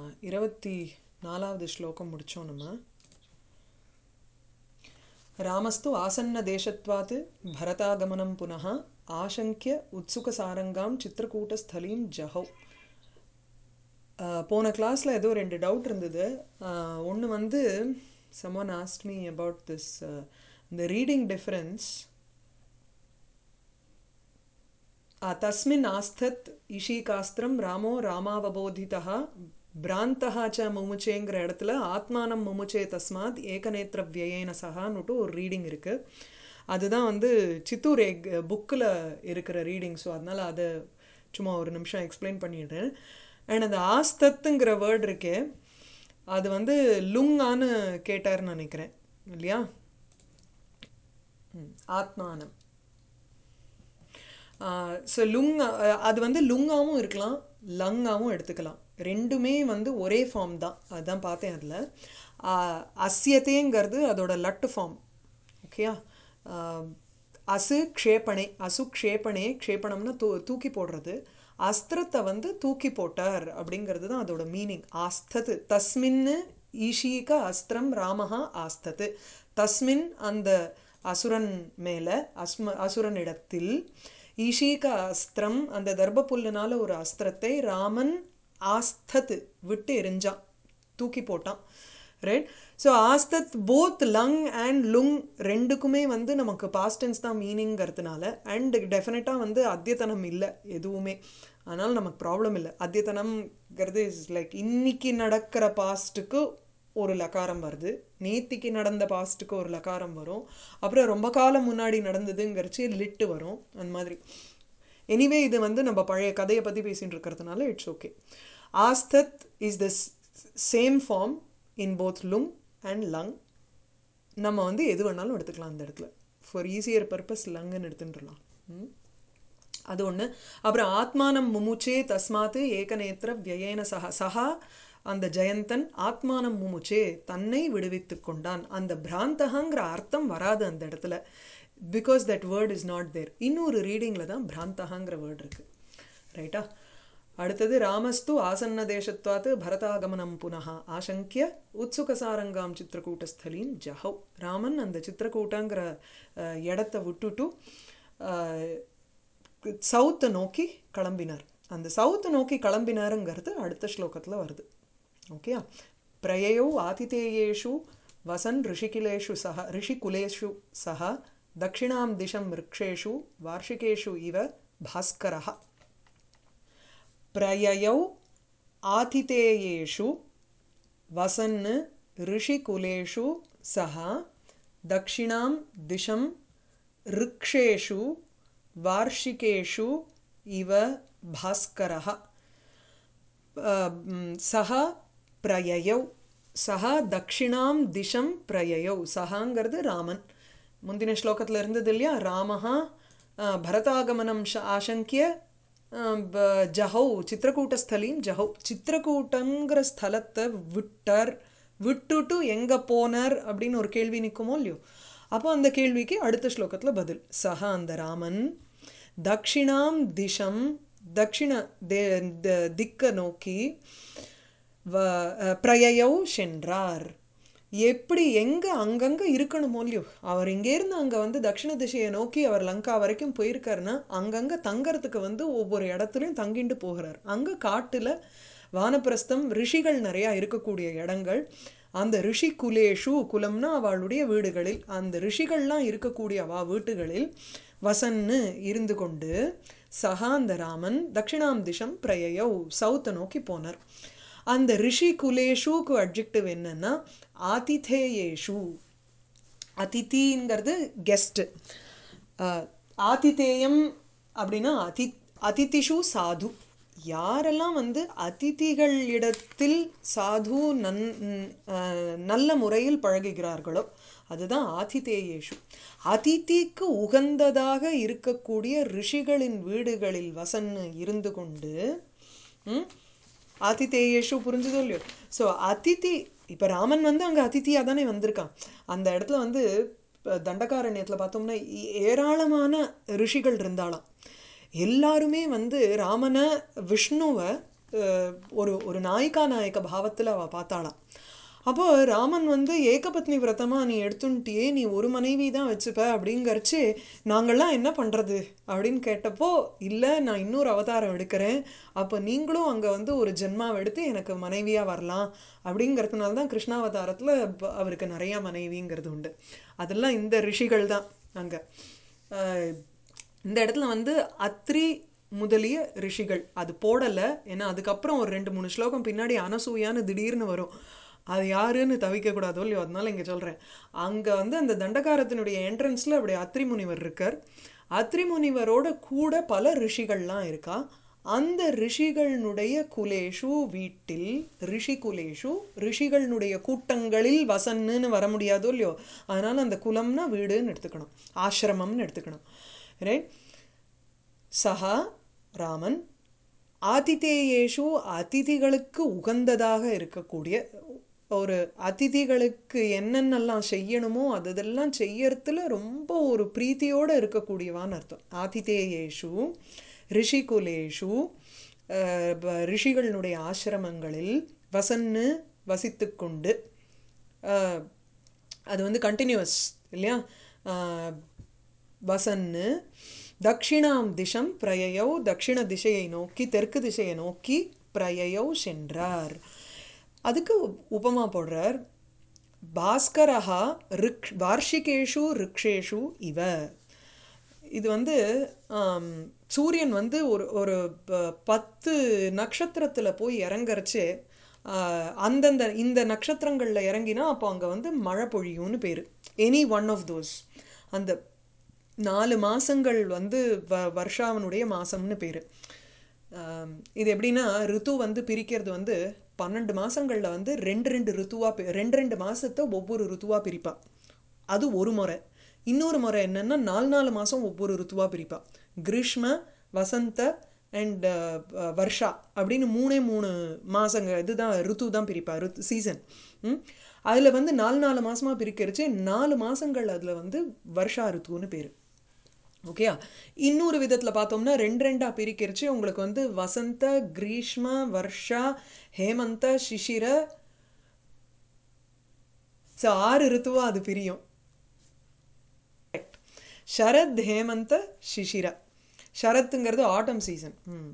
இருபத்தி நாலாவது ஸ்லோகம் முடித்தோம் நம்ம ராமஸ்து ஆசன்ன தேசத்வாத் பரதாகமனம் புனः ஆசங்கிய உத்சுகசாரங்காம் சித்திரக்கூட்டஸ்தலீம் ஜஹௌ போன கிளாஸில் ஏதோ ரெண்டு டவுட் இருந்தது ஒன்று வந்து someone asked me about this இந்த ரீடிங் டிஃப்ரென்ஸ் தஸ்மின் ஆஸ்தத் இஷீகாஸ்திரம் ராமோ ராமாவபோதிதா பிராந்தா ச முமுச்சேங்கிற இடத்துல ஆத்மானம் முமுச்சே தஸ்மாத் ஏகநேத்திர வியேன சகான்னுட்டு ஒரு ரீடிங் இருக்குது அதுதான் வந்து சித்தூர் எக் புக்கில் இருக்கிற ரீடிங் ஸோ அதனால் அதை சும்மா ஒரு நிமிஷம் எக்ஸ்பிளைன் பண்ணிடுறேன் அண்ட் அந்த ஆஸ்தத்துங்கிற வேர்ட் இருக்கே அது வந்து லுங்கான்னு கேட்டார்னு நினைக்கிறேன் இல்லையா ஆத்மானம் ஸோ லுங் அது வந்து லுங்காவும் இருக்கலாம் லங்காவும் எடுத்துக்கலாம் ரெண்டுமே வந்து ஒரே ஃபார்ம் தான் அதுதான் பார்த்தேன் அதில் அஸ்யத்தேங்கிறது அதோட லட்டு ஃபார்ம் ஓகேயா அசு க்ஷேப்பணே அசு க்ஷேப்பணே க்ஷேப்பணம்னா தூ தூக்கி போடுறது அஸ்திரத்தை வந்து தூக்கி போட்டார் அப்படிங்கிறது தான் அதோட மீனிங் ஆஸ்தத்து தஸ்மின்னு ஈஷீக அஸ்திரம் ராமஹா ஆஸ்தத்து தஸ்மின் அந்த அசுரன் மேலே அஸ்ம அசுரனிடத்தில் ஈஷீக அஸ்திரம் அந்த தர்பப்புல்லுனால ஒரு அஸ்திரத்தை ராமன் ஆஸ்தத் விட்டு எரிஞ்சான் தூக்கி போட்டான் ரைட் ஸோ ஆஸ்தத் போத் லங் அண்ட் லுங் ரெண்டுக்குமே வந்து நமக்கு பாஸ்டன்ஸ் தான் மீனிங்கிறதுனால அண்ட் டெஃபினட்டாக வந்து அத்தியத்தனம் இல்லை எதுவுமே அதனால் நமக்கு ப்ராப்ளம் இல்லை அத்தியத்தனம்ங்கிறது இஸ் லைக் இன்னைக்கு நடக்கிற பாஸ்ட்டுக்கு ஒரு லக்காரம் வருது நேத்திக்கு நடந்த பாஸ்ட்டுக்கு ஒரு லக்காரம் வரும் அப்புறம் ரொம்ப காலம் முன்னாடி நடந்ததுங்கிறச்சு லிட்டு வரும் அந்த மாதிரி எனிவே இது வந்து நம்ம பழைய கதையை பற்றி பேசிகிட்டு இருக்கிறதுனால இட்ஸ் ஓகே ஆஸ்தத் is the same form in both லுங் அண்ட் லங் நம்ம வந்து எது வேணாலும் எடுத்துக்கலாம் அந்த இடத்துல ஃபார் ஈஸியர் பர்பஸ் லங்குன்னு எடுத்துட்டுலாம் அது ஒன்று அப்புறம் ஆத்மானம் முமுச்சே தஸ்மாத்து ஏகநேத்திர வியேன சஹா சஹா அந்த ஜெயந்தன் ஆத்மானம் முமுச்சே தன்னை விடுவித்து கொண்டான் அந்த பிராந்தகாங்கிற அர்த்தம் வராது அந்த இடத்துல because that word is not there இன்னொரு ரீடிங்கில் தான் பிராந்தகாங்கிற வேர்ட் இருக்குது ரைட்டா அடுத்தது ராமஸ்து ஆசன்ன தேசத்வாத்து பரதாகமனம் புனः ஆசங்கிய உத்சுகசாரங்காம் சித்திரக்கூட்டஸ்தலீன் ஜஹவ் ராமன் அந்த சித்திரக்கூட்டங்கிற இடத்த விட்டுட்டு சவுத்தை நோக்கி கிளம்பினார் அந்த சவுத்தை நோக்கி கிளம்பினாருங்கிறது அடுத்த ஸ்லோகத்தில் வருது ஓகேயா பிரயயோ ஆதிதேயேஷு வசன் ரிஷிகிலேஷு சக ரிஷிகுலேஷு சக தட்சிணாம் திசம் விரக்ஷேஷு வார்ஷிகேஷு இவ பாஸ்கரः பிரயயௌ ஆதிதேயேஷு வசன் ரிஷிகுலேஷு சக தட்சிணாம் திசம் ரிக்ஷேஷு வார்ஷிகேஷு இவ பாஸ்கரः சக பிரயயௌ சக தட்சிணாம் திசம் பிரயயௌ சகாங்கிறது ராமன் முந்தின ஸ்லோகத்தில் இருந்தது இல்லையா ராமஹா பரதாகமனம் ஆசங்கிய ஜஹௌ சித்திரக்கூட்டஸ்தலீம் ஜஹௌ சித்திரக்கூட்டங்கிற ஸ்தலத்தை விட்டார் விட்டுட்டு எங்கே போனார் அப்படின்னு ஒரு கேள்வி நிற்குமோ இல்லையோ அப்போ அந்த கேள்விக்கு அடுத்த ஸ்லோகத்தில் பதில் சஹ அந்த ராமன் தக்ஷிணாம் திசம் தக்ஷிண தே திக்க நோக்கி வ பிரயயௌ சென்றார் எப்படி எங்கே அங்கங்கே இருக்கணுமோ இல்லையோ அவர் இங்கேருந்து அங்கே வந்து தட்சிண திசையை நோக்கி அவர் லங்கா வரைக்கும் போயிருக்காருன்னா அங்கங்கே தங்கறதுக்கு வந்து ஒவ்வொரு இடத்துலையும் தங்கிட்டு போகிறார் அங்கே காட்டில் வானப்பிரஸ்தம் ரிஷிகள் நிறையா இருக்கக்கூடிய இடங்கள் அந்த ரிஷி குலேஷு குலம்னா அவளுடைய வீடுகளில் அந்த ரிஷிகள்லாம் இருக்கக்கூடிய அவா வீட்டுகளில் வசன்னு இருந்து கொண்டு சஹா அந்த ராமன் தட்சிணாம் திசம் பிரயயௌ சவுத்தை நோக்கி போனார் அந்த ரிஷி குலேஷுக்கு அப்ஜெக்டிவ் என்னன்னா ஆதிதேயேஷு அதிதிங்கிறது கெஸ்ட்டு ஆதிதேயம் அப்படின்னா அதி அதிதிஷு சாது யாரெல்லாம் வந்து அதிதிகள் இடத்தில் சாது நன் நல்ல முறையில் பழகுகிறார்களோ அதுதான் ஆதிதேயேஷு அதிதிக்கு உகந்ததாக இருக்கக்கூடிய ரிஷிகளின் வீடுகளில் வசன்னு இருந்து கொண்டு ஆதிதேயேஷு புரிஞ்சுதோ இல்லையோ ஸோ அதிதி இப்போ ராமன் வந்து அங்கே அதித்தியாக தானே வந்திருக்கான் அந்த இடத்துல வந்து தண்டகாரண்யத்தில் பார்த்தோம்னா ஏராளமான ரிஷிகள் இருந்தாலாம் எல்லாருமே வந்து ராமனை விஷ்ணுவை அஹ், ஒரு ஒரு நாயிகா நாயக்க பாவத்தில் அவள் பார்த்தாளாம் அப்போ ராமன் வந்து ஏகபத்னி விரதமா நீ எடுத்துட்டியே நீ ஒரு மனைவி தான் வச்சுப்ப அப்படிங்கறச்சு நாங்கள்லாம் என்ன பண்ணுறது அப்படின்னு கேட்டப்போ இல்லை நான் இன்னொரு அவதாரம் எடுக்கிறேன் அப்போ நீங்களும் அங்கே வந்து ஒரு ஜென்மாவை எடுத்து எனக்கு மனைவியாக வரலாம் அப்படிங்கிறதுனால தான் கிருஷ்ணாவதாரத்தில் அவருக்கு நிறையா மனைவிங்கிறது உண்டு அதெல்லாம் இந்த ரிஷிகள் தான் அங்கே இந்த இடத்துல வந்து அத்ரி முதலிய ரிஷிகள் அது போடலை ஏன்னா அதுக்கப்புறம் ஒரு ரெண்டு மூணு ஸ்லோகம் பின்னாடி அனசூயான்னு திடீர்னு வரும் அது யாருன்னு தவிக்கக்கூடாதோ இல்லையோ அதனால இங்கே சொல்கிறேன் அங்கே வந்து அந்த தண்டகாரத்தினுடைய என்ட்ரன்ஸில் அப்படி அத்ரி முனிவர் இருக்கார் அத்ரி முனிவரோட கூட பல ரிஷிகள்லாம் இருக்கா அந்த ரிஷிகளினுடைய குலேஷு வீட்டில் ரிஷி குலேஷு ரிஷிகளினுடைய கூட்டங்களில் வசன்னுன்னு வர முடியாதோ இல்லையோ அதனால் அந்த குலம்னா வீடுன்னு எடுத்துக்கணும் ஆசிரமம்னு எடுத்துக்கணும் ரைட் சஹா ராமன் ஆதிதேயேஷு அதிதிகளுக்கு உகந்ததாக இருக்கக்கூடிய ஒரு அதிதிகளுக்கு என்னென்னலாம் செய்யணுமோ அது இதெல்லாம் செய்யறதுல ரொம்ப ஒரு பிரீத்தியோடு இருக்கக்கூடியவான்னு அர்த்தம் ஆதிதேயேஷு ரிஷிகுலேஷு அஹ், ப- ரிஷிகளினுடைய ஆசிரமங்களில் வசன்னு வசித்துக்கொண்டு அஹ், அது வந்து கண்டினியூவஸ் இல்லையா அஹ், வசன்னு தக்ஷிணாம் திசம் பிரயயௌ தக்ஷிண திசையை நோக்கி தெற்கு திசையை நோக்கி பிரயயௌ சென்றார் அதுக்கு உபமா போடுறார் பாஸ்கரஹா ரிக் வார்ஷிகேஷு ரிக்ஷேஷு இவ இது வந்து ஆம், சூரியன் வந்து ஒரு ஒரு ப- பத்து நட்சத்திரத்தில் போய் இறங்கறச்சு ஆஹ், அந்தந்த இந்த நட்சத்திரங்களில் இறங்கினா அப்போ அங்கே வந்து மழை பொழியும்னு பேர் எனி ஒன் ஆஃப் தோஸ் அந்த நாலு மாசங்கள் வந்து வ வருஷாவனுடைய மாசம்னு பேர் இது எப்படின்னா ரித்து வந்து பிரிக்கிறது வந்து பன்னெண்டு மாசங்கள்ல வந்து ரெண்டு ரெண்டு ரித்துவா பி- ரெண்டு ரெண்டு மாசத்தை ஒவ்வொரு ரித்துவா பிரிப்பா அது ஒரு முறை இன்னொரு முறை என்னன்னா நாலு நாலு மாசம் ஒவ்வொரு ரித்துவா பிரிப்பா கிரீஷ்ம வசந்த அண்ட் வர்ஷா அப்படின்னு மூணே மூணு மாசங்க இதுதான் ரித்து தான் பிரிப்பா ரித்து சீசன் அதில் வந்து நாலு நாலு மாசமா பிரிக்கிறச்சு நாலு மாசங்கள் அதில் வந்து வருஷா ரித்துன்னு பேர் ஓகேயா இன்னொரு விதத்தில் பார்த்தோம்னா ரெண்டு ரெண்டாக பிரிக்கிறச்சு உங்களுக்கு வந்து வசந்த கிரீஷ்ம வர்ஷா ஹேமந்த சிசிர ஸோ ஆறு ரித்துவா அது பிரியும் ஷரத் ஹேமந்த சிசிர ஷரத்துங்கிறது ஆட்டம் சீசன் ம்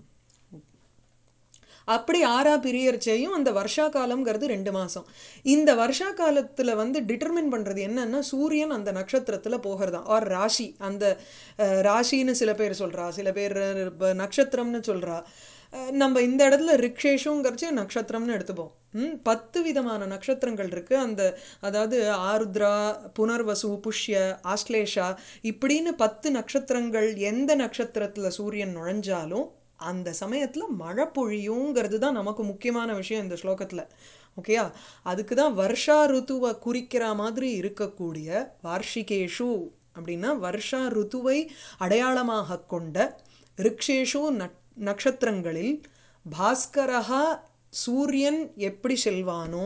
அப்படி ஆறா பிரியர்ச்சையும் அந்த வருஷா காலம்ங்கிறது ரெண்டு மாதம் இந்த வருஷா காலத்தில் வந்து டிட்டர்மின் பண்ணுறது என்னன்னா சூரியன் அந்த நட்சத்திரத்தில் போகிறதா ஆர் ராசி அந்த அஹ், ராசின்னு சில பேர் சொல்கிறா சில பேர் அஹ், நட்சத்திரம்னு சொல்கிறா நம்ம இந்த இடத்துல ரிக்ஷேஷுங்கிறச்சு நட்சத்திரம்னு எடுத்துப்போம் ம் பத்து விதமான நட்சத்திரங்கள் இருக்குது அந்த அதாவது ஆருத்ரா புனர்வசு புஷ்ய ஆஸ்லேஷா இப்படின்னு பத்து நட்சத்திரங்கள் எந்த நட்சத்திரத்தில் சூரியன் நுழைஞ்சாலும் அந்த சமயத்தில் மழை பொழியுங்கிறது தான் நமக்கு முக்கியமான விஷயம் இந்த ஸ்லோகத்தில் ஓகேயா அதுக்கு தான் வருஷா ருத்துவை குறிக்கிற மாதிரி இருக்கக்கூடிய வார்ஷிகேஷு அப்படின்னா வருஷா ருத்துவை அடையாளமாக கொண்ட ரிக்ஷேஷு நட் நட்சத்திரங்களில் பாஸ்கரஹா சூரியன் எப்படி செல்வானோ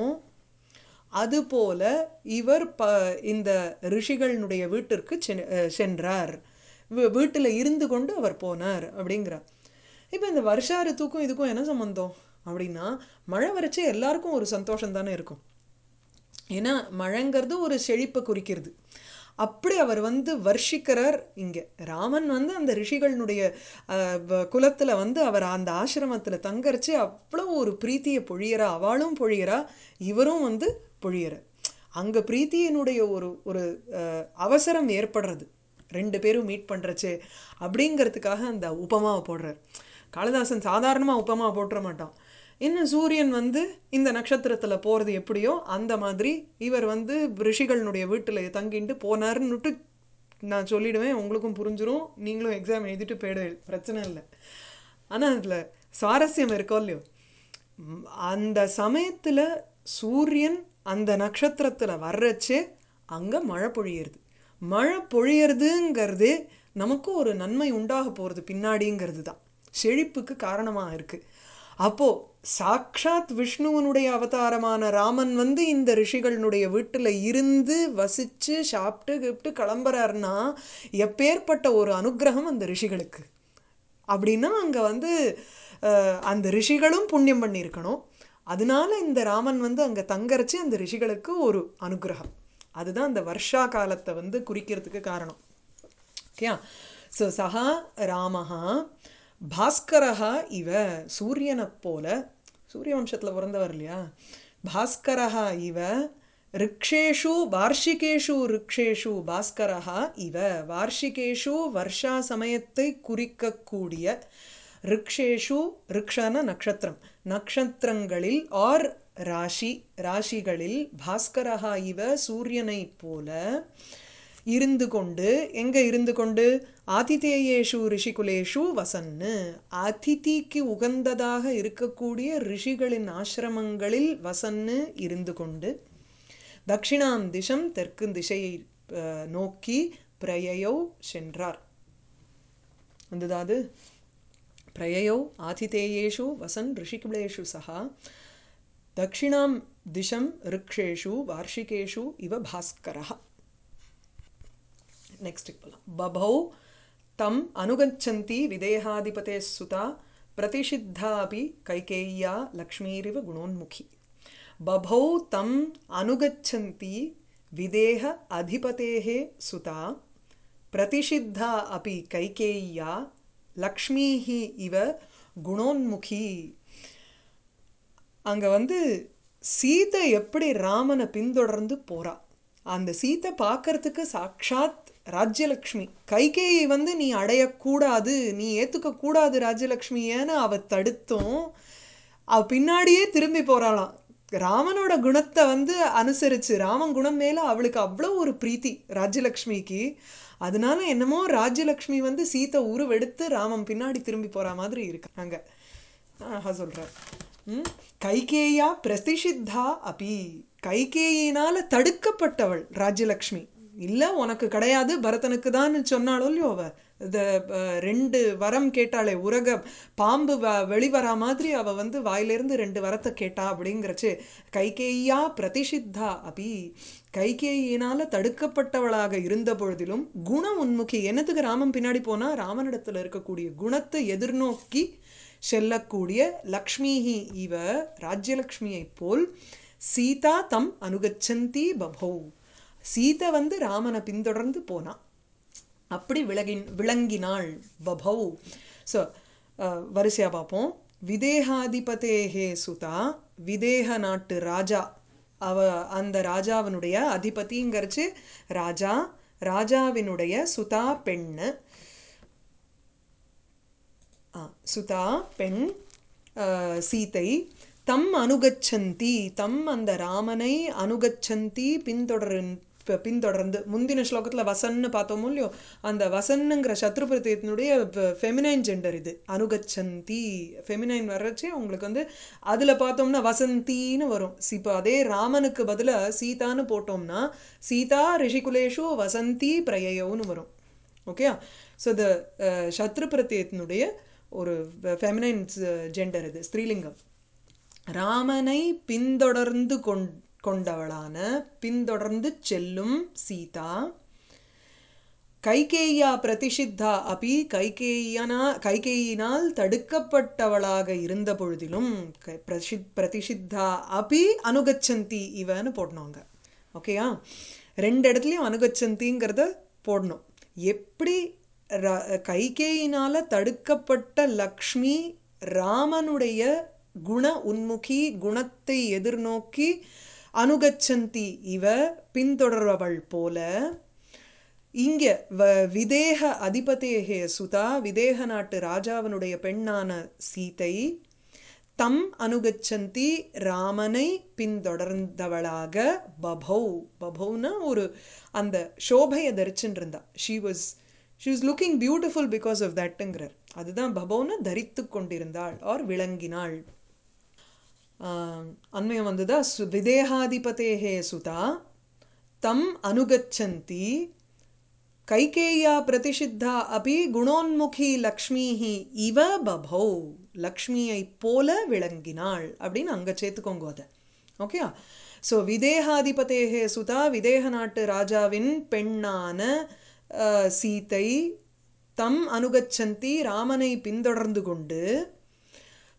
அதுபோல இவர் ப இந்த ரிஷிகளினுடைய வீட்டிற்கு சென்- அஹ் சென்றார் வீ- வீட்டில் இருந்து கொண்டு அவர் போனார் அப்படிங்கிறார் இப்போ இந்த வருஷா ரித்துக்கும் இதுக்கும் என்ன சம்பந்தம் அப்படின்னா மழை வரைச்சே எல்லாருக்கும் ஒரு சந்தோஷம் தானே இருக்கும் ஏன்னா மழைங்கிறது ஒரு செழிப்பை குறிக்கிறது அப்படி அவர் வந்து வர்ஷிக்கிறார் இங்கே ராமன் வந்து அந்த ரிஷிகளினுடைய அஹ், வ- குலத்துல வந்து அவர் அந்த ஆசிரமத்தில் தங்கரிச்சு அவ்வளோ ஒரு பிரீத்தியை பொழியறா அவளும் பொழியறா இவரும் வந்து பொழியறார் அங்கே பிரீத்தியினுடைய ஒரு ஒரு அஹ், அவசரம் ஏற்படுறது ரெண்டு பேரும் மீட் பண்ணுறச்சு அப்படிங்கிறதுக்காக அந்த உபமாவை போடுறார் காளிதாசன் சாதாரணமாக உபமா போட்டுற மாட்டான் என்ன சூரியன் வந்து இந்த நட்சத்திரத்தில் போகிறது எப்படியோ அந்த மாதிரி இவர் வந்து ரிஷிகளினுடைய வீட்டில் தங்கிட்டு போனாருன்னுட்டு நான் சொல்லிடுவேன் உங்களுக்கும் புரிஞ்சிரும் நீங்களும் எக்ஸாம் எழுதிட்டு போயிடுவேன் பிரச்சனை இல்லை ஆனால் அதில் சுவாரஸ்யம் இருக்கோ இல்லையோ ம், அந்த சமயத்தில் சூரியன் அந்த நட்சத்திரத்தில் வர்றச்சே அங்கே மழை பொழியிறது மழை பொழியறதுங்கிறது நமக்கு ஒரு நன்மை உண்டாக போகிறது பின்னாடிங்கிறது தான் செழிப்புக்கு காரணமாக இருக்குது அப்போது சாக்ஷாத் விஷ்ணுவனுடைய அவதாரமான ராமன் வந்து இந்த ரிஷிகளினுடைய வீட்டில் இருந்து வசித்து சாப்பிட்டு கிப்ட்டு கிளம்புறாருன்னா எப்பேற்பட்ட ஒரு அனுக்கிரகம் அந்த ரிஷிகளுக்கு அப்படின்னா அங்கே வந்து அஹ், அந்த ரிஷிகளும் புண்ணியம் பண்ணியிருக்கணும் அதனால இந்த ராமன் வந்து அங்கே தங்கரிச்சு அந்த ரிஷிகளுக்கு ஒரு அனுகிரகம் அதுதான் அந்த வருஷா காலத்தை வந்து குறிக்கிறதுக்கு காரணம் ஓகே ஸோ சஹா ராமஹா பாஸ்கரஹா இவ சூரியனை போல சூரிய வம்சத்தில் பிறந்தவர் இல்லையா பாஸ்கரஹா இவ ரிக்ஷேஷு வார்ஷிகேஷு ரிக்ஷேஷு பாஸ்கரஹா இவ வார்ஷிகேஷு வருஷா சமயத்தை குறிக்கக்கூடிய ரிக்ஷேஷு ரிக்ஷன நட்சத்திரம் நட்சத்திரங்களில் ஆர் ராசி ராசிகளில் பாஸ்கரஹா இவ சூரியனைப் போல இருந்து கொண்டு எங்க இருந்து கொண்டு ஆதிதேயேஷு ரிஷிகுலேஷு வசன்னு அதிதிக்கு உகந்ததாக இருக்கக்கூடிய ரிஷிகளின் ஆசிரமங்களில் வசன்னு இருந்து கொண்டு தக்ஷிணாம் திசம் தெற்கு திசையை அஹ், நோக்கி பிரயயோ சென்றார் வந்ததாது பிரயயோ ஆதிதேயேஷு வசன் ரிஷிகுலேஷு சஹா தக்ஷிணாம் திசம் ரிக்ஷேஷு வார்ஷிகேஷு இவ பாஸ்கரः नेक्स्ट् போகலாம் बभौ तम् अनुगच्छन्ती विदेहाधिपतेः सुता प्रतिषिद्धा अपि कैकेय्या लक्ष्मीरिव गुणोन्मुखी बभौ तम् अनुगच्छन्ती विदेह अधिपतेः सुता प्रतिषिद्धा अपि कैकेय्या लक्ष्मीः इव गुणोन्मुखी அங்கே வந்து சீதை எப்படி ராமனை பின்தொடர்ந்து போறா அந்த சீதை பார்க்கறதுக்கு சாக்ஷாத் ராஜ்யலக்ஷ்மி கைகேயி வந்து நீ அடையக்கூடாது நீ ஏற்றுக்க கூடாது ராஜ்யலக்ஷ்மியேன்னு அவ தடுத்தும் அவ பின்னாடியே திரும்பி போறாளாம் ராமனோட குணத்தை வந்து அனுசரிச்சு ராமன் குணம் மேல அவளுக்கு அவ்வளோ ஒரு பிரீத்தி ராஜ்யலக்ஷ்மிக்கு அதனால என்னமோ ராஜ்யலக்ஷ்மி வந்து சீத்தை உருவெடுத்து ராமன் பின்னாடி திரும்பி போற மாதிரி இருக்கு அங்க ஆஹா சொல்றார் ம் கைகேயா பிரதிஷித்தா அபி கைகேயினால தடுக்கப்பட்டவள் ராஜ்யலக்ஷ்மி இல்ல உனக்கு கிடையாது பரதனுக்கு தான் சொன்னாலும் இல்லையோ அவ இந்த அஹ், ரெண்டு வரம் கேட்டாளே உரக பாம்பு வ வெளிவரா மாதிரி அவ வந்து வாயிலிருந்து ரெண்டு வரத்தை கேட்டா அப்படிங்கிறச்சு கைகேயா பிரதிஷித்தா அபி கைகேயினால தடுக்கப்பட்டவளாக இருந்த பொழுதிலும் குண உன்முகி என்னத்துக்கு ராமன் பின்னாடி போனா ராமனிடத்துல இருக்கக்கூடிய குணத்தை எதிர்நோக்கி செல்லக்கூடிய லக்ஷ்மிஹி இவ ராஜ்யலக்ஷ்மியைப் போல் சீதா தம் அனுகச்சந்தி பபௌ சீதை வந்து ராமனை பின்தொடர்ந்து போனா அப்படி விளகின் விளங்கினாள் பபௌ ஸோ வரிசையாக பார்ப்போம் விதேகாதிபதேகே சுதா விதேக நாட்டு ராஜா அவ அந்த ராஜாவினுடைய அதிபதிங்கிறச்சு ராஜா ராஜாவினுடைய சுதா பெண்ணு ஆ, சுதா பெண் ஆ, சீதை தம் அனுகச்சந்தி தம் அந்த ராமனை அனுகச்சந்தி பின்தொடரின் ப- பின்தொடர்ந்து முந்தின ஸ்லோகத்தில் வசன்னு பார்த்தோமோ இல்லையோ அந்த வசன்னுங்கிற சத்ருபிரத்தியத்தினுடைய ஃபெமினைன் ஜெண்டர் இது அனுகச்சந்தி ஃபெமினைன் வர்றச்சே உங்களுக்கு வந்து அதில் பார்த்தோம்னா வசந்தின்னு வரும் இப்போ அதே ராமனுக்கு பதிலாக சீதான்னு போட்டோம்னா சீதா ரிஷிகுலேஷு வசந்தி பிரயயோன்னு வரும் ஓகே ஸோ த சத்ரு பிரத்யத்தினுடைய ஒரு ஃபெமினைன் ஜெண்டர் இது ஸ்திரீலிங்கம் ராமனை பின்தொடர்ந்து கொண் கொண்டவளான பின்தொடர்ந்து செல்லும் சீதா கைகேயா பிரதிஷித்தா அபி கைகேயனா கைகேயினால் தடுக்கப்பட்டவளாக இருந்த பொழுதிலும் க- பிரஷித் பிரதிஷித்தா அபி அனுகச்சந்தி இவன்னு போடணுங்க ஓகேயா ரெண்டு இடத்துலையும் அனுகச்சந்திங்கிறத போடணும் எப்படி ர- கைகேயினால தடுக்கப்பட்ட லக்ஷ்மி ராமனுடைய குண உன்முகி குணத்தை எதிர்நோக்கி அனுகச்சந்தி இவ பின்தொடர்பவள் போல இங்க வ விதேக அதிபதேகே சுதா விதேக நாட்டு ராஜாவினுடைய பெண்ணான சீதை தம் அனுகச்சந்தி ராமனை பின்தொடர்ந்தவளாக பபௌ பபௌனா ஒரு அந்த சோபையை தரிச்சுட்டு இருந்தா she was she was looking beautiful because of தட்டுங்கிறார் அதுதான் பபௌனா தரித்து கொண்டிருந்தாள் ஆர் விளங்கினாள் ஆஹ், அன்வயம் வந்ததா சு விதேகாதிபதேகே சுதா தம் அனுகச்சந்தி கைகேயா பிரதிஷித்தா அபி குணோன்முகி லக்ஷ்மிஹ இவ பபௌ லக்ஷ்மியை போல விளங்கினாள் அப்படின்னு அங்க சேர்த்துக்கோங்க அதை ஓகே ஸோ விதேகாதிபதேகே சுதா விதேக நாட்டு ராஜாவின் பெண்ணான அஹ், சீதை தம் அனுகச்சந்தி ராமனை பின்தொடர்ந்து கொண்டு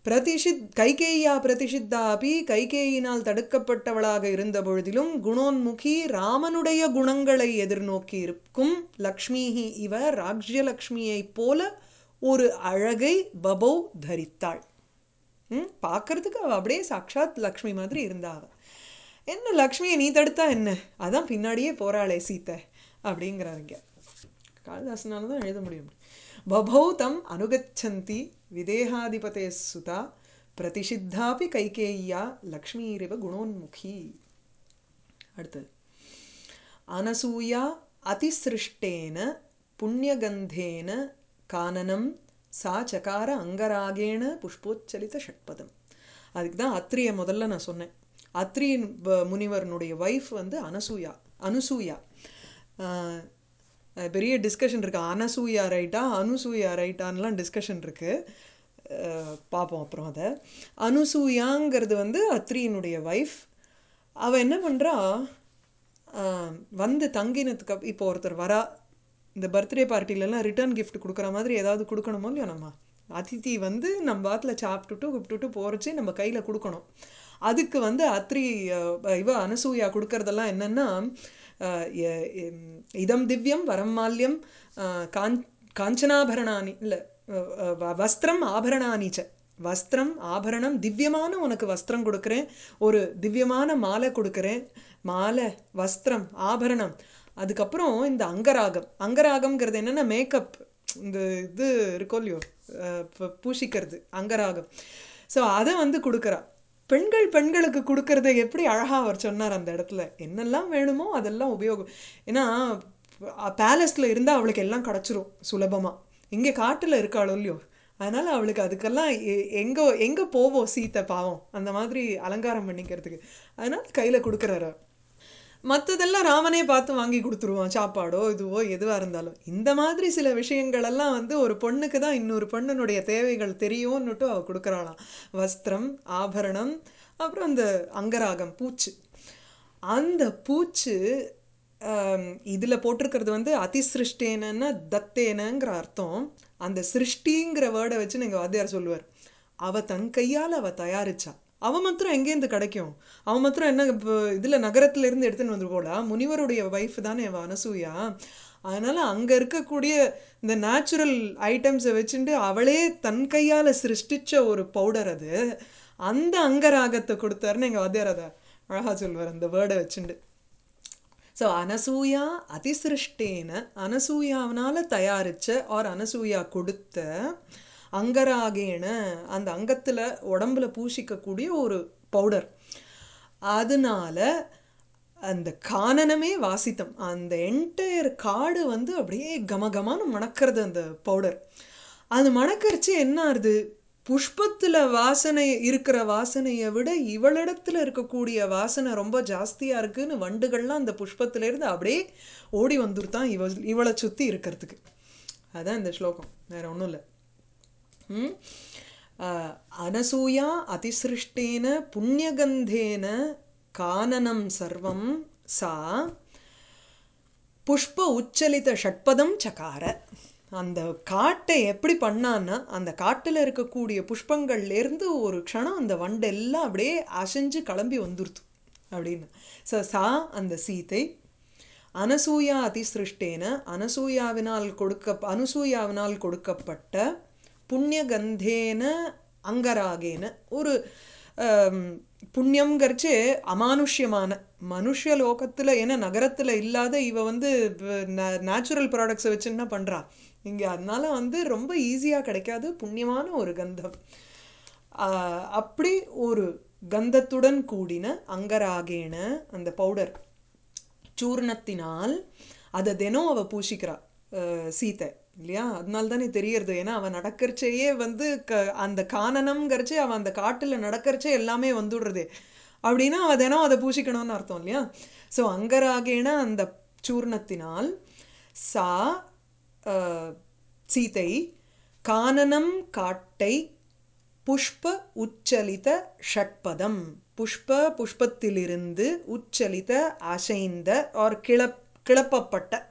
பிரதிஷித் கைகேயா பிரதிஷித்தா அபி கைகேயினால் தடுக்கப்பட்டவளாக இருந்த பொழுதிலும் குணோன்முகி ராமனுடைய குணங்களை எதிர்நோக்கி இருக்கும் லக்ஷ்மிஹி இவ ராஜ்யலக்ஷ்மியைப் போல ஒரு அழகை பபௌ தரித்தாள் ம் பார்க்கறதுக்கு அவள் அப்படியே சாக்ஷாத் லக்ஷ்மி மாதிரி இருந்தா அவ என்ன லக்ஷ்மியை நீ தடுத்தா என்ன அதான் பின்னாடியே போறாளே சீத்தை அப்படிங்கிறாருங்க காளிதாசனால தான் எழுத முடியும் பபௌ தம் அனுகச்சந்தி விதேகாதிபதே சுதா பிரதிஷித்தாபி கைகேய்யா லக்ஷ்மீரிவ குணோன்முகி அடுத்தது அனசூயா அதிசிருஷ்டேன புண்ணியகந்தேன கானனம் சா சகார அங்கராகேண புஷ்போச்சலித ஷட்பதம் அதுக்கு தான் அத்ரிய முதல்ல நான் சொன்னேன் அத்ரியின் வ- முனிவரனுடைய ஒய்ஃப் வந்து அனசூயா அனுசூயா ஆஹ் அஹ் பெரிய டிஸ்கஷன் இருக்கு அனசூயா ரைட்டா அனுசூயா ரைட்டான்லாம் டிஸ்கஷன் இருக்கு அஹ் பார்ப்போம் அப்புறம் அதை அனுசூயாங்கிறது வந்து அத்ரியினுடைய ஒய்ஃப் அவ என்ன பண்றா ஆஹ் வந்து தங்கினதுக்கு அப் இப்போ ஒருத்தர் வரா இந்த பர்த்டே பார்ட்டிலெல்லாம் ரிட்டர்ன் கிஃப்ட் கொடுக்குற மாதிரி ஏதாவது கொடுக்கணுமோ இல்லையோ நம்ம அதிதி வந்து நம்ம பாத்தில் சாப்பிட்டுட்டு கூப்பிட்டுட்டு போகிறச்சு நம்ம கையில் கொடுக்கணும் அதுக்கு வந்து அத்ரி அஹ், இவ அனசூயா கொடுக்கறதெல்லாம் என்னென்னா இதம் திவ்யம் வரம் மால்யம் அஹ், காஞ் காஞ்சனாபரணானி இல்லை வஸ்திரம் ஆபரணானிச்ச வஸ்திரம் ஆபரணம் திவ்யமான உனக்கு வஸ்திரம் கொடுக்குறேன் ஒரு திவ்யமான மாலை கொடுக்குறேன் மாலை வஸ்திரம் ஆபரணம் அதுக்கப்புறம் இந்த அங்கராகம் அங்கராகம்ங்கிறது என்னென்னா மேக்கப் இந்த இது இருக்கோ இல்லையோ அஹ் ப- பூசிக்கிறது அங்கராகம் ஸோ அதை வந்து கொடுக்குறா பெண்கள் பெண்களுக்கு கொடுக்கறத எப்படி அழகாக அவர் சொன்னார் அந்த இடத்துல என்னெல்லாம் வேணுமோ அதெல்லாம் உபயோகம் ஏன்னா பேலஸில் இருந்தால் அவளுக்கு எல்லாம் கிடச்சிரும் சுலபமாக இங்கே காட்டில் இருக்காளோ இல்லையோ அதனால் அவளுக்கு அதுக்கெல்லாம் எ- எங்கே எங்கே போவோம் சீத்தை பாவம் அந்த மாதிரி அலங்காரம் பண்ணிக்கிறதுக்கு அதனால் கையில் கொடுக்குறாரு மற்றதெல்லாம் ராமனே பார்த்து வாங்கி கொடுத்துருவான் சாப்பாடோ இதுவோ எதுவாக இருந்தாலும் இந்த மாதிரி சில விஷயங்களெல்லாம் வந்து ஒரு பொண்ணுக்கு தான் இன்னொரு பொண்ணுனுடைய தேவைகள் தெரியும்னுட்டு அவ கொடுக்குறாளாம் வஸ்திரம் ஆபரணம் அப்புறம் அந்த அங்கராகம் பூச்சு அந்த பூச்சு இதில் போட்டிருக்கிறது வந்து அதிசிருஷ்டேனன்னா தத்தேனங்கிற அர்த்தம் அந்த சிருஷ்டிங்கிற வேர்டை வச்சு நீங்கள் வாத்தியார் சொல்லுவார் அவ தன் கையால் அவ தயாரிச்சா அவ மாத்திரம் எங்கேருந்து கிடைக்கும் அவ மாத்திரம் என்ன இப்போ இதில் நகரத்துல இருந்து எடுத்துன்னு வந்து போடா முனிவருடைய ஒய்ஃப் தானே அவ அனசூயா அதனால அங்கே இருக்கக்கூடிய இந்த நேச்சுரல் ஐட்டம்ஸை வச்சுட்டு அவளே தன் கையால் சிருஷ்டிச்ச ஒரு பவுடர் அது அந்த அங்கராகத்தை கொடுத்தாருன்னு எங்கள் வாத்தியார் அதை அழகாக சொல்வார் அந்த வேர்டை வச்சுண்டு ஸோ அனசூயா அதிசிருஷ்டேன அனசூயாவினால தயாரிச்ச ஆர் அனசூயா கொடுத்த அங்கராகேன அந்த அங்கத்தில் உடம்புல பூசிக்கக்கூடிய ஒரு பவுடர் அதனால அந்த கானனமே வாசித்தம் அந்த என்டையர் காடு வந்து அப்படியே கமகமான மணக்கிறது அந்த பவுடர் அது மணக்கரிச்சு என்ன ஆகுது புஷ்பத்தில் வாசனை இருக்கிற வாசனையை விட இவளிடத்துல இருக்கக்கூடிய வாசனை ரொம்ப ஜாஸ்தியாக இருக்குன்னு வண்டுகள்லாம் அந்த புஷ்பத்திலேருந்து அப்படியே ஓடி வந்துருத்தான் இவ இவளை சுற்றி இருக்கிறதுக்கு அதான் இந்த ஸ்லோகம் வேற ஒன்றும் இல்லை ம்? அஹ், அனசூயா அதிசிருஷ்டேன புண்ணியகந்தேன கானனம் சர்வம் சா புஷ்ப உச்சலித ஷட்பதம் சகார அந்த காட்டை எப்படி பண்ணான்னா அந்த காட்டில் இருக்கக்கூடிய புஷ்பங்கள்லேருந்து ஒரு க்ஷணம் அந்த வண்டெல்லாம் அப்படியே அசைஞ்சு கிளம்பி வந்துருத்து அப்படின்னு ஸோ சா அந்த சீதை அனசூயா அதிசிருஷ்டேன அனசூயாவினால் கொடுக்க அனுசூயாவினால் கொடுக்கப்பட்ட புண்ணியகந்தேன அங்கராகேன ஒரு ஆம், புண்ணியம்ங்கிறச்சு அமானுஷ்யமான மனுஷ லோகத்தில் ஏன்னா நகரத்தில் இல்லாத இவ வந்து நேச்சுரல் ப்ராடக்ட்ஸை வச்சு என்ன பண்ணுறா இங்கே அதனால வந்து ரொம்ப ஈஸியாக கிடைக்காது புண்ணியமான ஒரு கந்தம் ஆஹ், அப்படி ஒரு கந்தத்துடன் கூடின அங்கராகேன அந்த பவுடர் சூர்ணத்தினால் அதை தினம் அவ பூசிக்கிறா அஹ், சீதை இல்லையா அதனால தானே தெரியறது ஏன்னா அவன் நடக்கிறச்சேயே வந்து க அந்த கானனம்ங்கிறச்சே அவன் அந்த காட்டில் நடக்கிறச்சே எல்லாமே வந்துடுறது அப்படின்னா அவ தினம் அதை பூசிக்கணும்னு அர்த்தம் இல்லையா ஸோ அங்கராகேன அந்த சூர்ணத்தினால் சா அஹ், சீதை கானனம் காட்டை புஷ்ப உச்சலித ஷட்பதம் புஷ்ப புஷ்பத்திலிருந்து உச்சலித அசைந்த ஆர் கிளப் கிளப்பப்பட்ட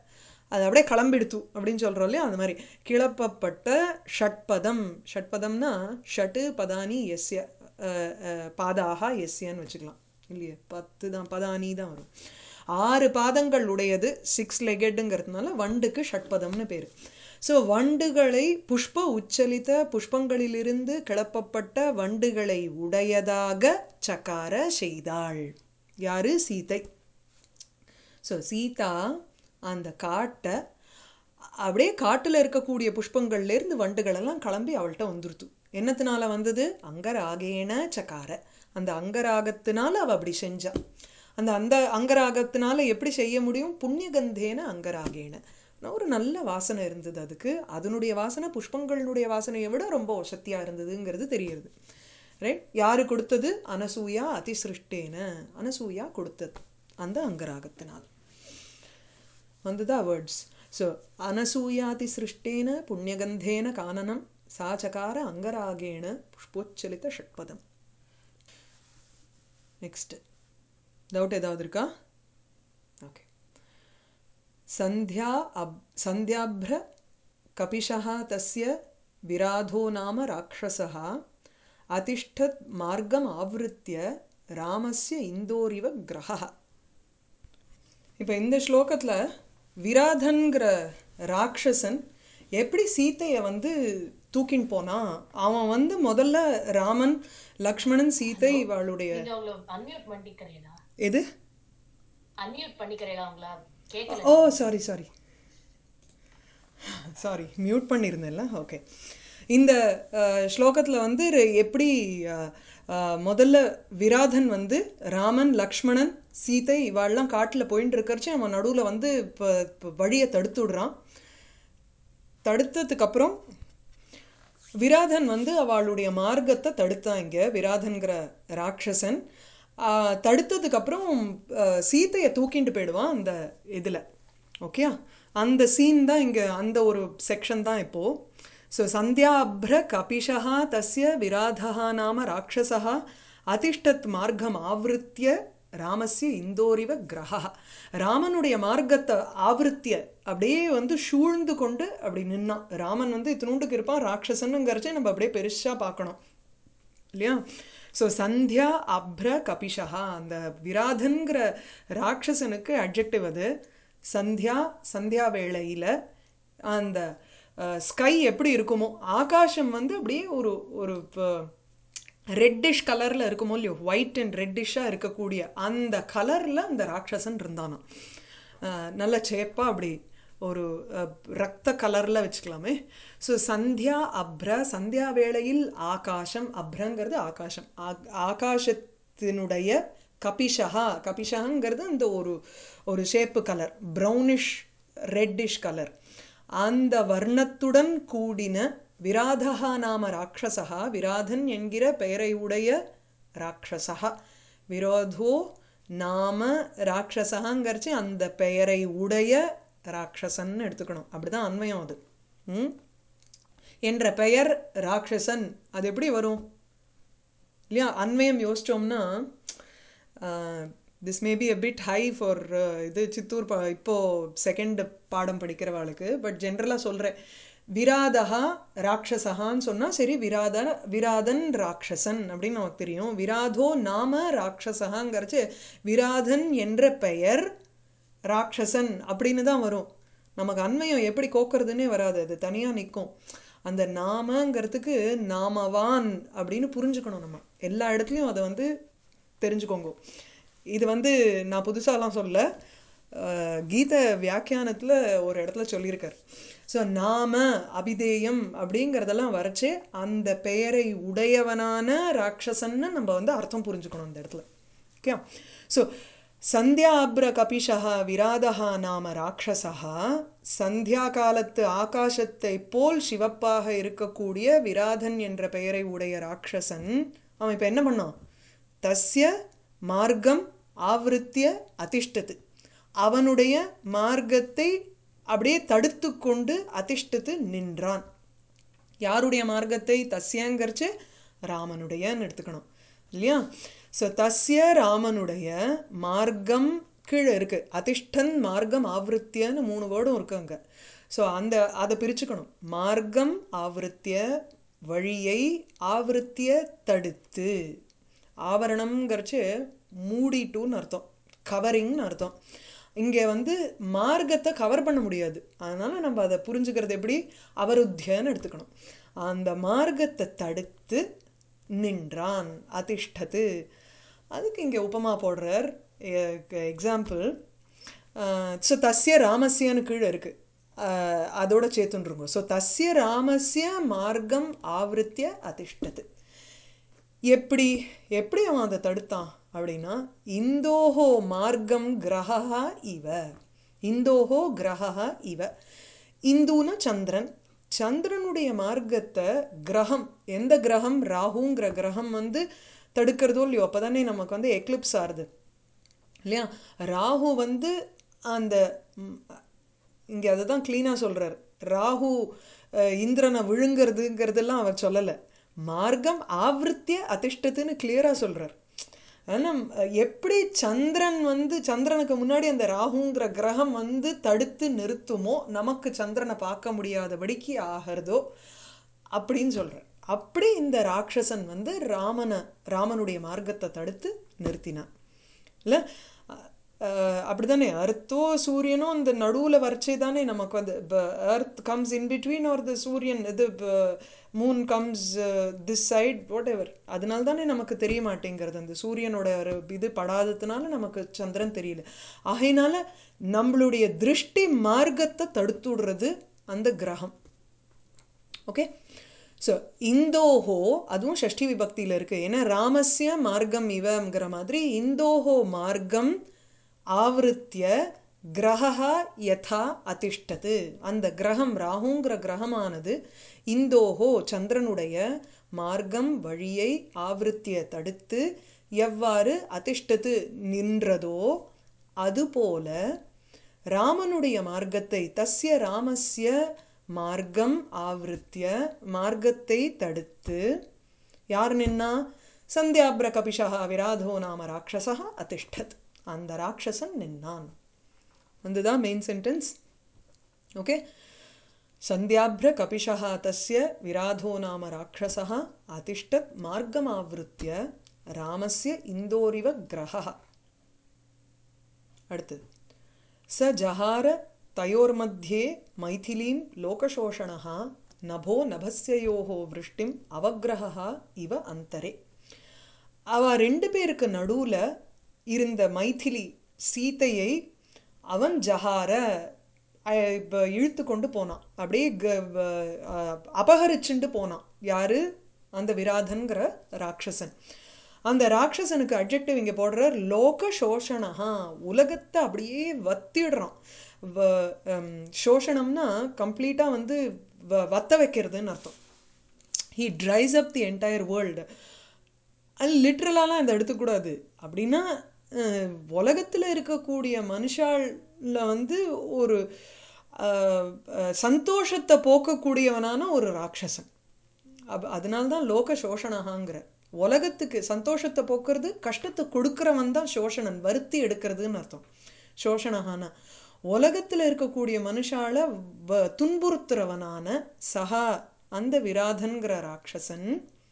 அது அப்படியே கிளம்பிடுத்து அப்படின்னு சொல்கிறோம் இல்லையா அந்த மாதிரி கிளப்பப்பட்ட ஷட்பதம் ஷட்பதம்னா ஷட்டு பதானி எஸ்ய அஹ், அஹ், பாதாக எஸ்யன்னு வச்சுக்கலாம் இல்லையே பத்து தான் பதானி தான் வரும் ஆறு பாதங்கள் உடையது சிக்ஸ் லெகெட்டுங்கிறதுனால வண்டுக்கு ஷட்பதம்னு பேர் ஸோ வண்டுகளை புஷ்ப உச்சலித்த புஷ்பங்களிலிருந்து கிளப்பப்பட்ட வண்டுகளை உடையதாக சக்கார செய்தாள் யாரு சீதை ஸோ சீதா அந்த காட்டை அப்படியே காட்டில் இருக்கக்கூடிய புஷ்பங்கள்லேருந்து வண்டுகளெல்லாம் கிளம்பி அவள்கிட்ட வந்துருத்து என்னத்தினால வந்தது அங்கராகேன சக்கார அந்த அங்கராகத்தினால அவள் அப்படி செஞ்சா அந்த அந்த அங்கராகத்தினால எப்படி செய்ய முடியும் புண்ணியகந்தேன அங்கராகேன ஒரு நல்ல வாசனை இருந்தது அதுக்கு அதனுடைய வாசனை புஷ்பங்களுடைய வாசனையை விட ரொம்ப வசத்தியாக இருந்ததுங்கிறது தெரியுது ரைட் யாரு கொடுத்தது அனசூயா அதிசிருஷ்டேன அனசூயா கொடுத்தது அந்த அங்கராகத்தினால் வந்துதா வேர்ட்ஸ் ஸோ அனசூயாதி சிருஷ்டேன புண்ணியகந்தேன கானனம் சாச்சகார அங்கராகேண புஷ்போச்சலித ஷட்பதம் நெக்ஸ்ட் டவுட் ஏதாவது இருக்கா ஓகே சந்தியா அப் சந்தியாப்ர கபிஷः தஸ்ய விராதோ நாம ராட்சசः அதிஷ்டத் மார்க்கம் ஆவೃತ್ಯ ராமஸ்ய இந்தோரிவ கிரகः இப்போ இந்த ஸ்லோகத்தில் விராதன்கிற ராட்சசன் எப்படி சீத்தையை வந்து தூக்கின்னு போனான் அவன் வந்து முதல்ல ராமன் லக்ஷ்மணன் சீதை இவளுடைய நீங்க அவங்கள அன்மியூட் பண்ணிக்கிறீங்களா எது அன்மியூட் பண்ணிக்கிறீங்களா அவங்கள கேட்கல oh sorry sorry sorry mute பண்ணியிருந்தேன்ல ஓகே இந்த ஸ்லோகத்தில் வந்து ர- எப்படி அஹ், அஹ், முதல்ல விராதன் வந்து ராமன் லக்ஷ்மணன் சீதை இவாள்லாம் காட்டில் போயின்னு இருக்கறச்சு அவன் நடுவில் வந்து இப்போ இப்போ வழியை தடுத்து விடுறான் தடுத்ததுக்கப்புறம் விராதன் வந்து அவளுடைய மார்க்கத்தை தடுத்தான் இங்கே விராதன்கிற ராட்சசன் ஆஹ், தடுத்ததுக்கப்புறம் ஆஹ், சீதையை தூக்கிட்டு போயிடுவான் அந்த இதில் ஓகேயா அந்த சீன் தான் இங்கே அந்த ஒரு செக்ஷன் தான் இப்போது ஸோ சந்தியாப்ர கபிஷா தஸ்ய விராதா நாம ராட்சசா அதிஷ்டத் மார்க்கம் ஆவೃತ್ಯ ராமஸ்ய இந்தோரிவ கிரகா ராமனுடைய மார்க்கத்தை ஆவೃತ್ய அப்படியே வந்து சூழ்ந்து கொண்டு அப்படி நின்னான் ராமன் வந்து இத்தினூண்டுக்கு இருப்பான் ராட்சசனுங்கிறச்சே நம்ம அப்படியே பெருசாக பார்க்கணும் இல்லையா ஸோ சந்தியா அப்ர கபிஷா அந்த விராதன்கிற ராட்சசனுக்கு அட்ஜெக்டிவ் அது சந்தியா சந்தியா வேளையில் அந்த ஸ்கை எப்படி இருக்குமோ ஆகாசம் வந்து அப்படியே ஒரு ஒரு ரெட்டிஷ் கலரில் இருக்குமோ இல்லையோ ஒயிட் அண்ட் ரெட்டிஷாக இருக்கக்கூடிய அந்த கலரில் அந்த ராட்சசன் இருந்தானாம் அஹ், நல்ல சேப்பாக அப்படி ஒரு அஹ், ரத்த கலரில் வச்சுக்கலாமே ஸோ சந்தியா அப்ர சந்தியா வேளையில் ஆகாசம் அப்ரங்கிறது ஆகாசம் ஆக்- ஆகாசத்தினுடைய கபிஷா கபிஷாங்கிறது அந்த ஒரு ஒரு shape colour brownish reddish colour அந்த வர்ணத்துடன் கூடின விராதா நாம ராட்சசா விராதன் என்கிற பெயரை உடைய ராட்சசா விரோதோ நாம ராட்சசகாங்கிறச்சு அந்த பெயரை உடைய ராட்சசன் எடுத்துக்கணும் அப்படிதான் அன்வயம் அது ம்? என்ற பெயர் ராட்சசன் அது எப்படி வரும் இல்லையா அன்வயம் யோசிச்சோம்னா this may be a bit high for இது சித்தூர் பா இப்போது செகண்ட் பாடம் படிக்கிறவாளுக்கு பட் ஜென்ரலாக சொல்கிறேன் விராதகா ராட்சசகான்னு சொன்னால் சரி விராத விராதன் ராட்சசன் அப்படின்னு நமக்கு தெரியும் விராதோ நாம ராட்சசகாங்கிறச்சு விராதன் என்ற பெயர் ராட்சசன் அப்படின்னு தான் வரும் நமக்கு அன்வயம் எப்படி கோக்கிறதுனே வராது அது தனியாக நிற்கும் அந்த நாமங்கிறதுக்கு நாமவான் அப்படின்னு புரிஞ்சுக்கணும் நம்ம எல்லா இடத்துலையும் அதை வந்து தெரிஞ்சுக்கோங்க இது வந்து நான் புதுசாலாம் சொல்ல அஹ், கீத வியாக்கியானத்தில் ஒரு இடத்துல சொல்லியிருக்கார் ஸோ நாம அபிதேயம் அப்படிங்கிறதெல்லாம் வரைச்சு அந்த பெயரை உடையவனான ராட்சசன்னு நம்ம வந்து அர்த்தம் புரிஞ்சுக்கணும் அந்த இடத்துல ஓகே ஸோ சந்தியாபிர கபிஷா விராதா நாம ராட்சசா சந்தியா காலத்து ஆகாசத்தை போல் சிவப்பாக இருக்கக்கூடிய விராதன் என்ற பெயரை உடைய ராட்சசன் அவன் இப்போ என்ன பண்ணான் தஸ்ய மார்க்கம் ஆவருத்திய அதிஷ்டத்து அவனுடைய மார்க்கத்தை அப்படியே தடுத்து கொண்டு அதிஷ்டத்து நின்றான் யாருடைய மார்க்கத்தை தஸ்யங்கிறச்சு ராமனுடையன்னு எடுத்துக்கணும் இல்லையா ஸோ தஸ்ய ராமனுடைய மார்க்கம் கீழே இருக்கு அதிஷ்டன் மார்க்கம் ஆவருத்தியன்னு மூணு வேர்டும் இருக்கு அங்க ஸோ அந்த அதை பிரிச்சுக்கணும் மார்க்கம் ஆவருத்திய வழியை ஆவருத்திய தடுத்து ஆவரணம்ங்கிறச்சு மூடிட்டுன்னு அர்த்தம் கவரிங்னு அர்த்தம் இங்கே வந்து மார்க்கத்தை கவர் பண்ண முடியாது அதனால் நம்ம அதை புரிஞ்சுக்கிறது எப்படி அவருத்தியன்னு எடுத்துக்கணும் அந்த மார்க்கத்தை தடுத்து நின்றான் அதிஷ்டத்து அதுக்கு இங்கே உபமா போடுறார் எக்ஸாம்பிள் ஸோ தஸ்ய ராமஸ்யன்னு கீழே இருக்குது அதோட சேர்த்துன்ருங்க ஸோ தஸ்ய ராமஸ்ய மார்க்கம் ஆவருத்திய அதிஷ்டத்து எப்படி எப்படி அவன் அதை தடுத்தான் அப்படின்னா இந்தோஹோ மார்க்கம் கிரகா இவ இந்தோஹோ கிரகா இவ இந்துனா சந்திரன் சந்திரனுடைய மார்க்கத்தை கிரகம் எந்த கிரகம் ராகுங்கிற கிரகம் வந்து தடுக்கிறதோ இல்லையோ அப்போ தானே நமக்கு வந்து எக்லிப்ஸ் ஆறுது இல்லையா ராகு வந்து அந்த இங்கே அதை தான் க்ளீனாக சொல்கிறார் ராகு இந்திரனை விழுங்கிறதுங்கிறதெல்லாம் அவர் சொல்லலை மார்க்கம் ஆவருத்திய அதிஷ்டத்துன்னு கிளியராக சொல்கிறார் ஆனால் எப்படி சந்திரன் வந்து சந்திரனுக்கு முன்னாடி அந்த ராகுங்கிற கிரகம் வந்து தடுத்து நிறுத்துமோ நமக்கு சந்திரனை பார்க்க முடியாதபடிக்கு ஆகிறதோ அப்படின்னு சொல்கிறார் அப்படி இந்த ராட்சசன் வந்து ராமனை ராமனுடைய மார்க்கத்தை தடுத்து நிறுத்தினான் இல்லை அப்படி தானே அர்த்தோ சூரியனும் இந்த நடுவில் வரைச்சே தானே நமக்கு வந்து இப்போ earth comes in between or the சூரியன் இது moon comes this side whatever அதனால தானே நமக்கு தெரிய மாட்டேங்கிறது அந்த சூரியனோட ஒரு இது படாததுனால நமக்கு சந்திரன் தெரியல ஆகையினால நம்மளுடைய திருஷ்டி மார்க்கத்தை தடுத்து விடுறது அந்த கிரகம் ஓகே ஸோ இந்தோஹோ அதுவும் ஷஷ்டி விபக்தியில் இருக்குது ஏன்னா ராமஸ்ய மார்க்கம் இவங்கிற மாதிரி இந்தோஹோ மார்க்கம் ஆவருத்திய கிரகா யதா அதிஷ்டது அந்த கிரகம் ராகுங்கிற கிரகமானது இந்தோஹோ சந்திரனுடைய மார்க்கம் வழியை ஆவருத்திய தடுத்து எவ்வாறு அதிஷ்டத்து நின்றதோ அதுபோல ராமனுடைய மார்க்கத்தை தஸ்ய ராமஸ்ய மார்க்கம் ஆவருத்திய மார்க்கத்தை தடுத்து யார் நின்னா சந்தியாபிர கபிஷா விராதோ நாம ராட்சசா அதிஷ்டத் அந்த ராட்சசன் நின்னான் வந்துதான் மெயின் சென்டென்ஸ் ஓகே சந்தியாபிர கபிஷா தஸ்ய விராதோ நாம ராட்சசா அதிஷ்டத் மார்க்கமாவிருத்திய ராமஸ்ய இந்தோரிவ கிரகா அடுத்தது ச ஜஹார தயோர்मध्ये மைथिलीं लोकशोषणः நபோ நபஸ்யோஹோ விருஷ்டிம் அவகிரகா இவ அந்தரே அவ ரெண்டு பேருக்கு நடுவில் இருந்த மைथिலி சீத்தையை அவன் ஜஹார இப்போ இழுத்து கொண்டு போனான் அப்படியே அபகரிச்சுண்டு போனான் யாரு அந்த விராதன்கிற ராட்சசன் அந்த ராட்சசனுக்கு அப்ஜெக்டிவ் இங்கே போடுறார் லோக சோஷணா உலகத்தை அப்படியே வத்திடுறான் சோஷணம்னா கம்ப்ளீட்டாக வந்து வ வத்த வைக்கிறதுன்னு அர்த்தம் he dries up the entire world அது லிட்ரலாலாம் இந்த எடுத்துக்கூடாது அப்படின்னா உலகத்தில் இருக்கக்கூடிய மனுஷாலில் வந்து ஒரு சந்தோஷத்தை போக்கக்கூடியவனான ஒரு ராட்சசன் அப் அதனால்தான் லோக சோஷணகாங்கிற உலகத்துக்கு சந்தோஷத்தை போக்குறது கஷ்டத்தை கொடுக்குறவன் தான் சோஷணன் வருத்தி எடுக்கிறதுன்னு அர்த்தம் சோஷணகானா உலகத்தில் இருக்கக்கூடிய மனுஷால வ துன்புறுத்துறவனான சஹா அந்த விராதன்கிற ராட்சசன்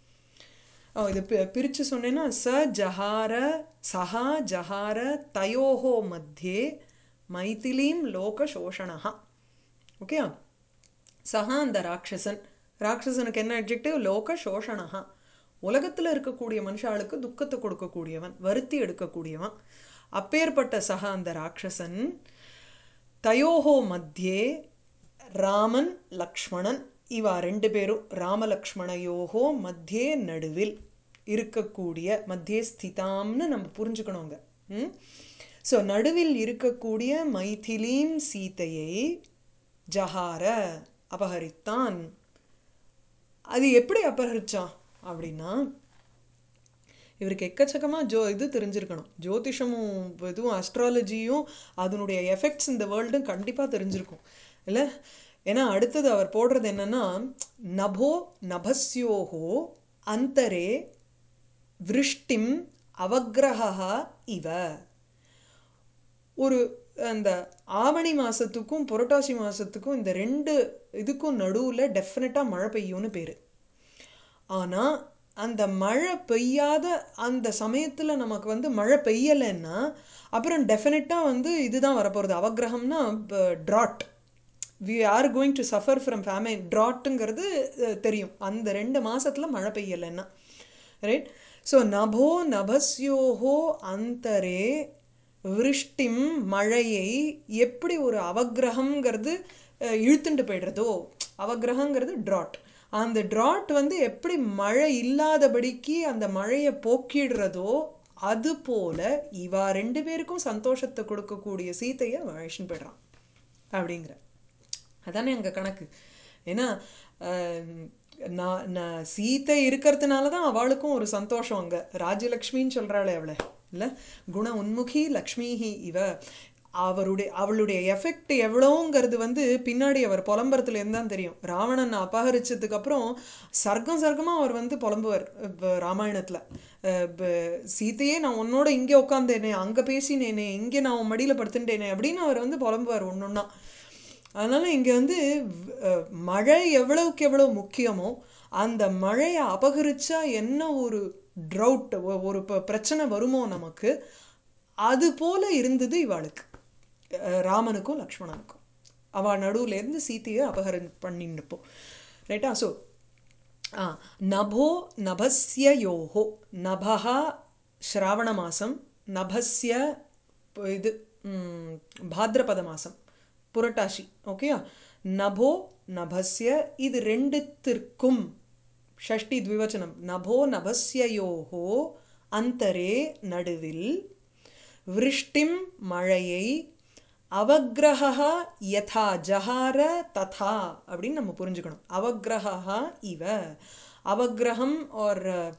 இது பிரித்து சொன்னேன்னா ச ஜஹார சஹா ஜஹார தயோஹோ மத்தியே மைதிலீம் லோக சோஷணா ஓகே சஹா அந்த ராட்சசன் ராட்சசனுக்கு என்ன அட்ஜெக்டிவ் லோக சோஷணா உலகத்தில் இருக்கக்கூடிய மனுஷாளுக்கு துக்கத்தை கொடுக்கக்கூடியவன் வருத்தி எடுக்கக்கூடியவன் அப்பேற்பட்ட சஹா அந்த ராட்சசன் தயோஹோ மத்தியே ராமன் லக்ஷ்மணன் இவா ரெண்டு பேரும் ராமலக்ஷ்மணயோகோ மத்தியே நடுவில் இருக்கக்கூடிய மத்தியே ஸ்திதாம்னு நம்ம புரிஞ்சுக்கணுங்க ம் ஸோ நடுவில் இருக்கக்கூடிய மைதிலீம் சீத்தையை ஜஹார அபகரித்தான் அது எப்படி அபகரிச்சான் அப்படின்னா இவருக்கு எக்கச்சக்கமாக ஜோ இது தெரிஞ்சிருக்கணும் ஜோதிஷமும் இதுவும் அஸ்ட்ராலஜியும் அதனுடைய எஃபெக்ட்ஸ் இந்த வேர்ல்டும் கண்டிப்பாக தெரிஞ்சிருக்கும் இல்லை ஏன்னா அடுத்தது அவர் போடுறது என்னன்னா நபோ நபஸ்யோகோ அந்தரே விருஷ்டிம் அவகிரகா இவ ஒரு அந்த ஆவணி மாதத்துக்கும் புரட்டாசி மாதத்துக்கும் இந்த ரெண்டு இதுக்கும் நடுவில் டெஃபினட்டாக மழை பெய்யும்னு பேர் ஆனால் அந்த மழை பெய்யாத அந்த சமயத்தில் நமக்கு வந்து மழை பெய்யலைன்னா அப்புறம் டெஃபினட்டாக வந்து இதுதான் வரப்போகிறது அவக்கிரகம்னா drought we are going to suffer from famine ட்ராட்டுங்கிறது தெரியும் அந்த ரெண்டு மாதத்தில் மழை பெய்யலைன்னா ரைட் ஸோ நபோ நபஸ்யோஹோ அந்தரே விருஷ்டிம் மழையை எப்படி ஒரு அவக்கிரகங்கிறது அஹ், இழுத்துண்டு போயிடுறதோ அவக்கிரகங்கிறது ட்ராட் அந்த ட்ராட் வந்து எப்படி மழை இல்லாதபடிக்கு அந்த மழையை போக்கிடுறதோ அது போல இவா ரெண்டு பேருக்கும் சந்தோஷத்தை கொடுக்கக்கூடிய சீத்தையை அழைச்சின்னு போயிடுறான் அப்படிங்கிற அதானே அங்கே கணக்கு ஏன்னா அஹ், நான் நான் சீத்தை இருக்கிறதுனால தான் அவளுக்கும் ஒரு சந்தோஷம் அங்கே ராஜலக்ஷ்மின்னு சொல்கிறாளே அவளை இல்லை குண உன்முகி லக்ஷ்மிஹி இவ அவருடைய அவளுடைய எஃபெக்ட் எவ்வளோங்கிறது வந்து பின்னாடி அவர் புலம்புறதுலேருந்து தான் தெரியும் ராவணன் அபகரிச்சதுக்கு அப்புறம் சர்க்கம் சர்க்கமாக அவர் வந்து புலம்புவார் இப்போ ராமாயணத்தில் இப்போ சீத்தையே நான் உன்னோட இங்கே உட்காந்தேனே அங்கே பேசினேனே இங்கே நான் உன் மடியில் படுத்துட்டேனே அப்படின்னு அவர் வந்து புலம்புவார் ஒன்று ஒன்றா அதனால் இங்கே வந்து அஹ், மழை எவ்வளவுக்கு எவ்வளோ முக்கியமோ அந்த மழையை அபகரிச்சா என்ன ஒரு ட்ரவுட் ஒரு ப- பிரச்சனை வருமோ நமக்கு அது போல இருந்தது இவாளுக்கு அஹ், ராமனுக்கும் லக்ஷ்மணனுக்கும் அவள் நடுவுலேருந்து சீத்தையை அபகரம் பண்ணிட்டுப்போம் ரைட்டா ஸோ ஆ நபோ நபஸ்ய யோஹோ நபஹா ஸ்ராவண மாதம் நபஸ்ய ப- இது ம், பாத்ரபத மாதம் புரட்டாசி ஓகேயா நபோ நபஸ்ய இது ரெண்டுத்திற்கும் ஷஷ்டி த்விவச்சனம் நபோ நபஸ்யயோஹோ அந்தரே நடுவில் விருஷ்டிம் மழையை அவக்கிரகா யதா ஜஹார ததா அப்படின்னு நம்ம புரிஞ்சுக்கணும் அவக்கிரகா இவ அவக்கிரகம் ஆர்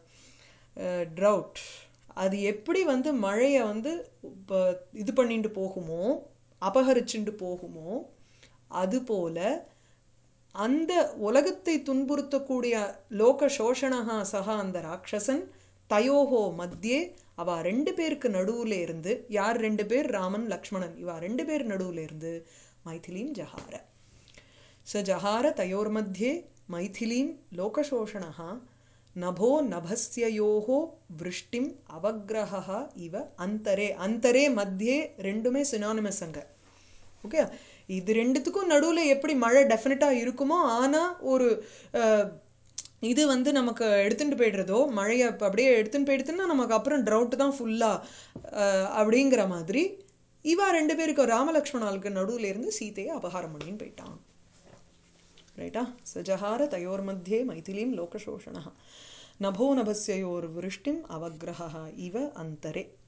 ட்ரவுட் அது எப்படி வந்து மழையை வந்து இப்போ இது பண்ணிட்டு போகுமோ அபகரிச்சுண்டு போகுமோ அதுபோல அந்த உலகத்தை துன்புறுத்தக்கூடிய லோக சோஷணகா சகா அந்த ராட்சசன் தயோஹோ மத்தியே அவ ரெண்டு பேருக்கு நடுவுல இருந்து யார் ரெண்டு பேர் ராமன் லக்ஷ்மணன் இவா ரெண்டு பேர் நடுவுல இருந்து மைथिलीं ஜஹார स जहार तयोर्मध्ये मैथिलीं लोकशोषणः नभो नभस्ययोः वृष्टिम् அவக்கிரகः இவ அந்தரே அந்தரே மத்தியே ரெண்டுமே சினானிமஸ் அங்க ஓகே இது ரெண்டுத்துக்கும் நடுவில் எப்படி மழை டெஃபினட்டாக இருக்குமோ ஆனால் ஒரு அஹ், இது வந்து நமக்கு எடுத்துட்டு போயிடுறதோ மழையை அப்ப அப்படியே எடுத்துன்னு போயிடுத்துன்னா நமக்கு அப்புறம் ட்ரவுட் தான் ஃபுல்லாக அப்படிங்கிற மாதிரி இவா ரெண்டு பேருக்கு ராமலக்ஷ்மணாளுக்கு நடுவுல இருந்து சீதையை அபகாரம் பண்ணின்னு போயிட்டான் ரைட்டா சஜஹார தயோர்मध्ये मैथिलीं लोकशोषणः नभो नभस्ययोर्वृष्टिम् अवग्रहः इव अन्तरे